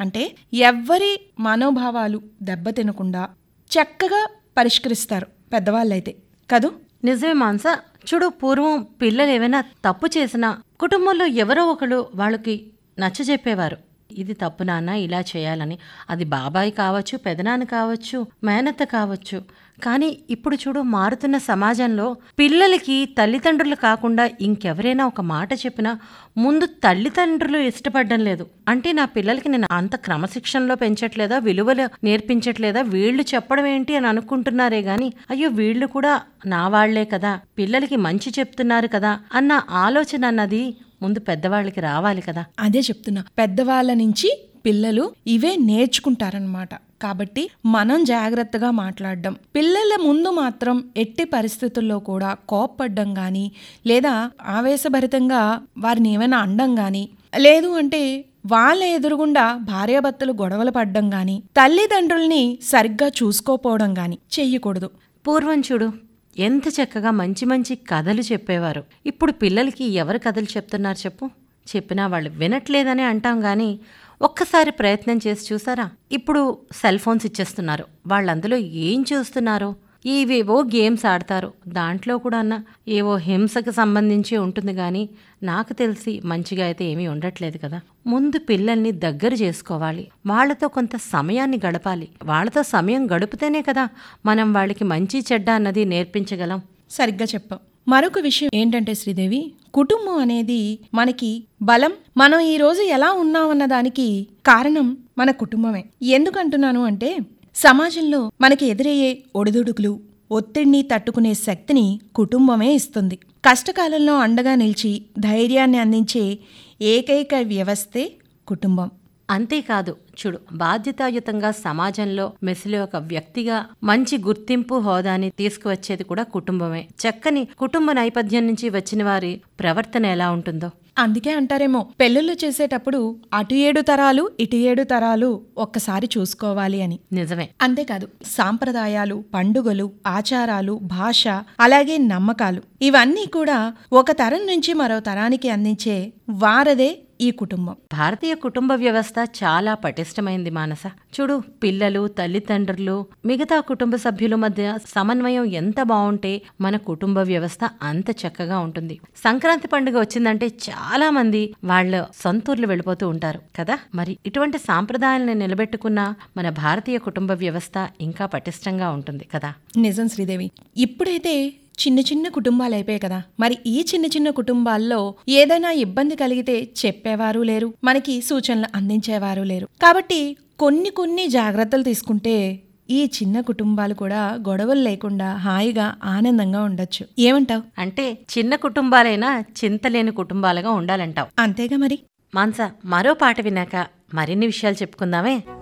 అంటే ఎవ్వరి మనోభావాలు దెబ్బతినకుండా చక్కగా పరిష్కరిస్తారు పెద్దవాళ్ళైతే కదూ నిజమే మాన్స చూడు పూర్వం పిల్లలు ఏమైనా తప్పు చేసినా కుటుంబంలో ఎవరో ఒకరు వాళ్ళకి నచ్చజెప్పేవారు ఇది తప్పు నాన్న ఇలా చేయాలని అది బాబాయ్ కావచ్చు పెదనాన్న కావచ్చు మేనత్త కావచ్చు కానీ ఇప్పుడు చూడు మారుతున్న సమాజంలో పిల్లలకి తల్లిదండ్రులు కాకుండా ఇంకెవరైనా ఒక మాట చెప్పినా ముందు తల్లిదండ్రులు ఇష్టపడడం లేదు అంటే నా పిల్లలకి నేను అంత క్రమశిక్షణలో పెంచట్లేదా విలువలు నేర్పించట్లేదా వీళ్ళు చెప్పడం ఏంటి అని అనుకుంటున్నారే గాని అయ్యో వీళ్ళు కూడా నా వాళ్లే కదా పిల్లలకి మంచి చెప్తున్నారు కదా అన్న ఆలోచన అన్నది ముందు పెద్దవాళ్ళకి రావాలి కదా అదే చెప్తున్నా పెద్దవాళ్ళ నుంచి పిల్లలు ఇవే నేర్చుకుంటారనమాట కాబట్టి మనం జాగ్రత్తగా మాట్లాడడం పిల్లల ముందు మాత్రం ఎట్టి పరిస్థితుల్లో కూడా కోప్పడ్డం కానీ లేదా ఆవేశభరితంగా వారిని ఏమైనా అండం కానీ లేదు అంటే వాళ్ళ ఎదురుగుండా భార్యాభర్తలు గొడవలు పడ్డం కానీ తల్లిదండ్రుల్ని సరిగ్గా చూసుకోపోవడం కానీ చెయ్యకూడదు పూర్వం చూడు ఎంత చక్కగా మంచి మంచి కథలు చెప్పేవారు ఇప్పుడు పిల్లలకి ఎవరు కథలు చెప్తున్నారు చెప్పు చెప్పినా వాళ్ళు వినట్లేదని అంటాం కానీ ఒక్కసారి ప్రయత్నం చేసి చూసారా ఇప్పుడు సెల్ ఫోన్స్ ఇచ్చేస్తున్నారు వాళ్ళు అందులో ఏం చూస్తున్నారో ఇవేవో గేమ్స్ ఆడతారు దాంట్లో కూడా అన్న ఏవో హింసకు సంబంధించి ఉంటుంది కానీ నాకు తెలిసి మంచిగా అయితే ఏమీ ఉండట్లేదు కదా ముందు పిల్లల్ని దగ్గర చేసుకోవాలి వాళ్ళతో కొంత సమయాన్ని గడపాలి వాళ్ళతో సమయం గడిపితేనే కదా మనం వాళ్ళకి మంచి చెడ్డ అన్నది నేర్పించగలం సరిగ్గా చెప్పాం మరొక విషయం ఏంటంటే శ్రీదేవి కుటుంబం అనేది మనకి బలం మనం ఈ రోజు ఎలా ఉన్నామన్న దానికి కారణం మన కుటుంబమే ఎందుకంటున్నాను అంటే సమాజంలో మనకి ఎదురయ్యే ఒడిదుడుకులు ఒత్తిడిని తట్టుకునే శక్తిని కుటుంబమే ఇస్తుంది కష్టకాలంలో అండగా నిలిచి ధైర్యాన్ని అందించే ఏకైక వ్యవస్థే కుటుంబం అంతేకాదు చూడు బాధ్యతాయుతంగా సమాజంలో మెసిలే ఒక వ్యక్తిగా మంచి గుర్తింపు హోదాని తీసుకువచ్చేది కూడా కుటుంబమే చక్కని కుటుంబ నేపథ్యం నుంచి వచ్చిన వారి ప్రవర్తన ఎలా ఉంటుందో అందుకే అంటారేమో పెళ్ళిళ్ళు చేసేటప్పుడు అటు ఏడు తరాలు ఇటు ఏడు తరాలు ఒక్కసారి చూసుకోవాలి అని నిజమే అంతేకాదు సాంప్రదాయాలు పండుగలు ఆచారాలు భాష అలాగే నమ్మకాలు ఇవన్నీ కూడా ఒక తరం నుంచి మరో తరానికి అందించే వారదే ఈ కుటుంబం భారతీయ కుటుంబ వ్యవస్థ చాలా పటిష్టమైంది మానస చూడు పిల్లలు తల్లిదండ్రులు మిగతా కుటుంబ సభ్యుల మధ్య సమన్వయం ఎంత బాగుంటే మన కుటుంబ వ్యవస్థ అంత చక్కగా ఉంటుంది సంక్రాంతి పండుగ వచ్చిందంటే చాలా మంది వాళ్ళ సొంతూర్లు వెళ్ళిపోతూ ఉంటారు కదా మరి ఇటువంటి సాంప్రదాయాలను నిలబెట్టుకున్న మన భారతీయ కుటుంబ వ్యవస్థ ఇంకా పటిష్టంగా ఉంటుంది కదా నిజం శ్రీదేవి ఇప్పుడైతే చిన్న చిన్న కుటుంబాలు అయిపోయాయి కదా మరి ఈ చిన్న చిన్న కుటుంబాల్లో ఏదైనా ఇబ్బంది కలిగితే చెప్పేవారు లేరు మనకి సూచనలు అందించేవారు లేరు కాబట్టి కొన్ని కొన్ని జాగ్రత్తలు తీసుకుంటే ఈ చిన్న కుటుంబాలు కూడా గొడవలు లేకుండా హాయిగా ఆనందంగా ఉండొచ్చు ఏమంటావ్ అంటే చిన్న కుటుంబాలైనా చింతలేని కుటుంబాలుగా ఉండాలంటావు అంతేగా మరి మాన్సా మరో పాట విన్నాక మరిన్ని విషయాలు చెప్పుకుందామే